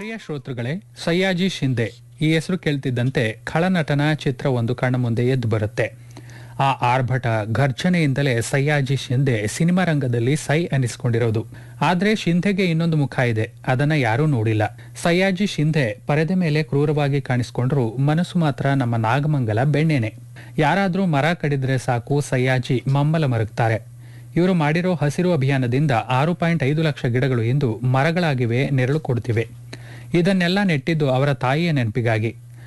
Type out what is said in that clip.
ಪ್ರಿಯ ಶ್ರೋತೃಗಳೇ ಸಯ್ಯಾಜಿ ಶಿಂದೆ ಈ ಹೆಸರು ಕೇಳ್ತಿದ್ದಂತೆ ಖಳನಟನ ಚಿತ್ರ ಒಂದು ಕಣ್ಣ ಮುಂದೆ ಎದ್ದು ಬರುತ್ತೆ ಆ ಆರ್ಭಟ ಘರ್ಜನೆಯಿಂದಲೇ ಸಯ್ಯಾಜಿ ಶಿಂದೆ ಸಿನಿಮಾ ರಂಗದಲ್ಲಿ ಸೈ ಅನಿಸ್ಕೊಂಡಿರೋದು ಆದ್ರೆ ಶಿಂಧೆಗೆ ಇನ್ನೊಂದು ಮುಖ ಇದೆ ಅದನ್ನ ಯಾರೂ ನೋಡಿಲ್ಲ ಸಯ್ಯಾಜಿ ಶಿಂಧೆ ಪರದೆ ಮೇಲೆ ಕ್ರೂರವಾಗಿ ಕಾಣಿಸ್ಕೊಂಡ್ರು ಮನಸ್ಸು ಮಾತ್ರ ನಮ್ಮ ನಾಗಮಂಗಲ ಬೆಣ್ಣೆನೆ ಯಾರಾದ್ರೂ ಮರ ಕಡಿದ್ರೆ ಸಾಕು ಸಯ್ಯಾಜಿ ಮಮ್ಮಲ ಮರುಗ್ತಾರೆ ಇವರು ಮಾಡಿರೋ ಹಸಿರು ಅಭಿಯಾನದಿಂದ ಆರು ಪಾಯಿಂಟ್ ಐದು ಲಕ್ಷ ಗಿಡಗಳು ಇಂದು ಮರಗಳಾಗಿವೆ ನೆರಳು ಕೊಡ್ತಿವೆ ಇದನ್ನೆಲ್ಲ ನೆಟ್ಟಿದ್ದು ಅವರ ತಾಯಿಯ ನೆನಪಿಗಾಗಿ